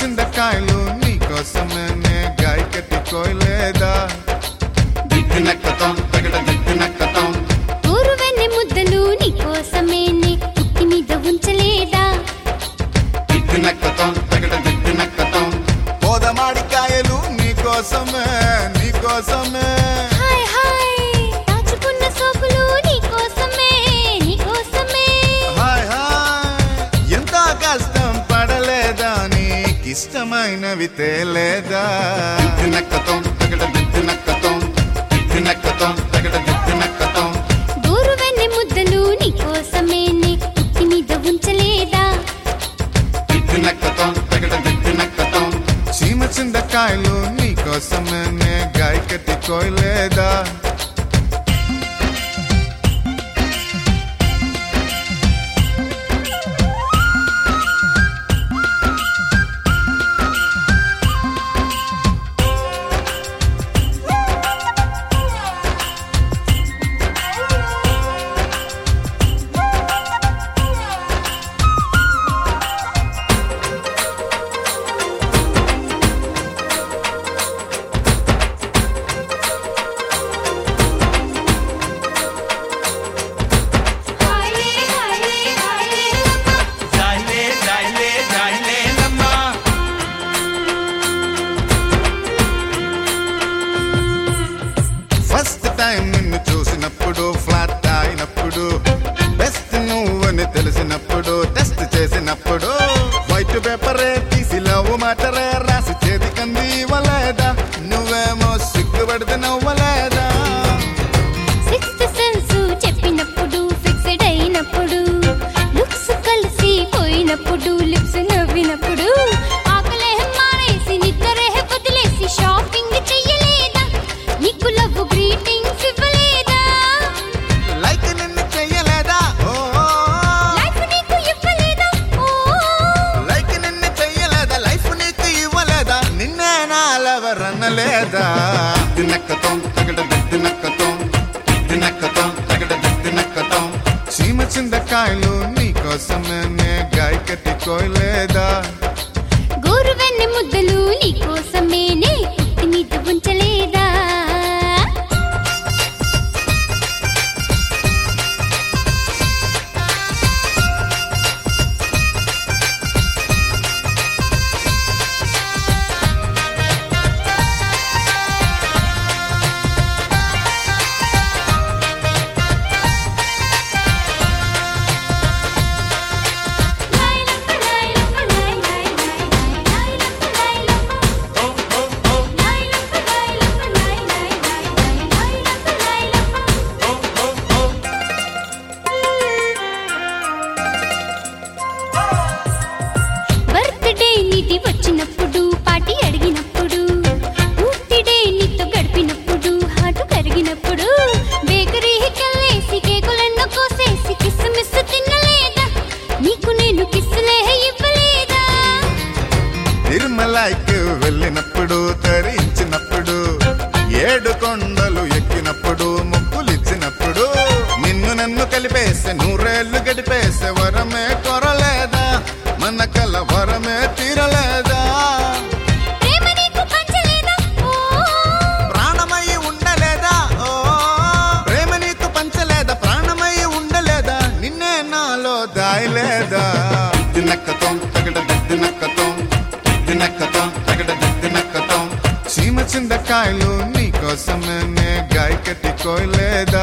చింతకాయలు నీకోసమే గాయ కట్టుకోలేదా దిక్కునక్కతం తగడ దిక్కునక్కతం ఊరు వెన్నె ముద్దలు నీకోసమే నే పుట్టి మీద ఉంచలేదా దిక్కునక్కతం తగడ దిక్కునక్కతం పోదమాడికాయలు నీకోసమే నీకోసమే హాయ్ హాయ్ దాచుకున్న సోకులు నీకోసమే నీకోసమే హాయ్ హాయ్ ఎంత కష్టం పడలేదా నీకిష్టమైనవి తేలేదా దిక్కునక్కతం తగడ దిక్కునక్కతం దిక్కునక్కతం తగడ దిక్కునక్కతం ఊరు వెన్నె ముద్దలు నీకోసమే నే పుట్టి మీద ఉంచలేదా దిక్కునక్కతం తగడ దిక్కునక్కతం చీమ చింతకాయలు నీకోసమే గాయ కట్టుకోలేదా హాయ్ హాయ్ హాయ్ జాయిలే జాయిలే జాయిలే నమ్మా ఫస్ట్ టైం నిన్ను చూసినప్పుడు ఫ్లాట్ అయినప్పుడు బెస్ట్ నువ్వని తెలిసినప్పుడు టెస్ట్ చేసినప్పుడు వైట్ పేపరే తీసి లవ్ మాటరే రాసి చేతికంది ఇవ్వలేదా నువ్వేమో సిగ్గుపడితే నవ్వలేదా సిక్స్త్ సెన్స్ చెప్పినప్పుడు ఫిక్స్డ్ అయినప్పుడు లుక్స్ కలిసి పోయినప్పుడు లిప్స్ నవ్వినప్పుడు ఆకలే మానేసి నిద్రే వదిలేసి షాపింగ్ చెయ్యలేదా నీకు లవ్ గ్రీటింగ్స్ ఇవ్వలేదా లైక్ నిన్ను చెయ్యలేదా ఓ లైఫ్ నీకు ఇవ్వలేదా ఓ లైక్ నిన్ను చెయ్యలేదా లైఫ్ నీకు ఇవ్వలేదా నిన్నే నా లవర్ అన్నలేదా దినక్కతం తగడ దినక్కతం దినక్కతం తగడ దినక్కతం చీమ చింతకాయలు నీకోసమే గాయ కట్టుకోలేదా గోరు వెన్నె ముద్దలు నీకోసమేనే పుట్టి మీద ఉంచలేదా బర్త్డే నీది వచ్చినప్పుడు పార్టీ అడిగినప్పుడు పూర్తిడే నీతో గడిపినప్పుడు హాటు కరిగినప్పుడు బేకరీకి వెళ్ళేసి కేకులెన్నో కోసేసి కిస్ మిస్ తినలేదా నీకు నేను కిస్సులే ఇవ్వలేదా తిరుమలకి వెళ్ళినప్పుడు తరించినప్పుడు ఏడు కొండలు ఎక్కినప్పుడు ముక్కులిచ్చినప్పుడు నిన్ను నన్ను కలిపేసే నూరేళ్లు గడిపేసే వరమే కొరలేదా మన కల వరమే తీరలేదా ప్రేమ నీకు పంచలేదా ఓ ప్రాణమై ఉండలేదా ఓ ప్రేమ నీకు పంచలేదా ప్రాణమై ఉండలేదా నిన్నే నాలో దాయలేదా దినక్కతం తగడ దినక్కతం దినక్కతం తగడ దినక్కతం చీమ చింతకాయలు నీకోసమే గాయ కట్టుకోలేదా